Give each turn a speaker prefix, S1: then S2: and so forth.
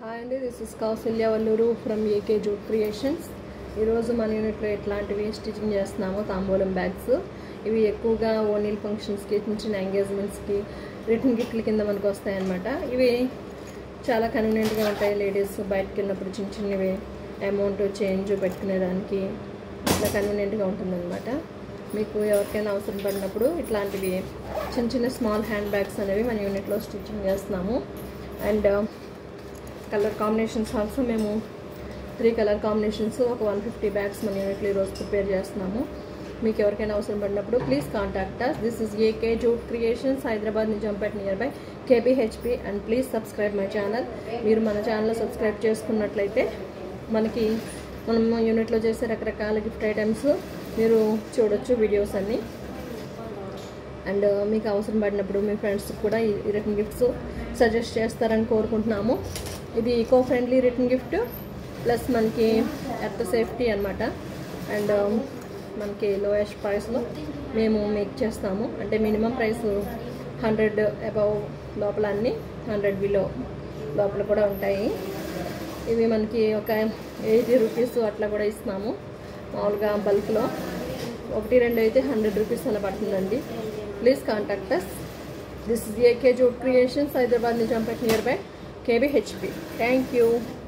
S1: hi అండి this is Kausalya Valluru from AK jute creations ఈరోజు మన యూనిట్లో ఎట్లాంటివి స్టిచ్చింగ్ చేస్తున్నామో తాంబూలం బ్యాగ్స్ ఇవి ఎక్కువగా ఓనీల్ ఫంక్షన్స్కి చిన్న చిన్న ఎంగేజ్మెంట్స్కి రిటర్న్ గిఫ్ట్ల కింద మనకు వస్తాయన్నమాట ఇవి చాలా కన్వీనియంట్గా ఉంటాయి లేడీస్ బయటకు వెళ్ళినప్పుడు చిన్న చిన్నవి అమౌంట్ చేంజ్ పెట్టుకునేదానికి ఇట్లా కన్వీనియంట్గా ఉంటుందన్నమాట మీకు ఎవరికైనా అవసరం పడినప్పుడు ఇట్లాంటివి చిన్న చిన్న స్మాల్ హ్యాండ్ బ్యాగ్స్ అనేవి మన యూనిట్లో స్టిచ్చింగ్ చేస్తున్నాము అండ్ కలర్ కాంబినేషన్స్ ఆల్సో మేము త్రీ కలర్ కాంబినేషన్స్ ఒక వన్ ఫిఫ్టీ బ్యాగ్స్ మన యూనిట్లో ఈరోజు ప్రిపేర్ చేస్తున్నాము మీకు ఎవరికైనా అవసరం పడినప్పుడు please contact us this is AK jute creations Hyderabad Nizampet near by KBHP and please subscribe my channel మీరు మన ఛానల్ సబ్స్క్రైబ్ చేసుకున్నట్లయితే మనకి మనం యూనిట్లో చేసే రకరకాల గిఫ్ట్ ఐటమ్స్ మీరు చూడొచ్చు వీడియోస్ అన్నీ అండ్ మీకు అవసరం పడినప్పుడు మీ ఫ్రెండ్స్కి కూడా ఈ రిటర్న్ గిఫ్ట్స్ సజెస్ట్ చేస్తారని కోరుకుంటున్నాము ఇది eco friendly return gift plus మనకి ఎర్త్ సేఫ్టీ అనమాట అండ్ మనకి లోయెస్ట్ ప్రైస్లో మేము మేక్ చేస్తాము అంటే మినిమం ప్రైస్ హండ్రెడ్ అబవ్ లోపల అన్నీ హండ్రెడ్ బిలో లోపల కూడా ఉంటాయి ఇవి మనకి ఒక ఎయిటీ రూపీస్ అట్లా కూడా ఇస్తున్నాము మామూలుగా బల్క్లో ఒకటి రెండు అయితే హండ్రెడ్ రూపీస్ అలా పడుతుందండి please contact us this is AK jute creations Hyderabad Nizampet near by KBHP thank you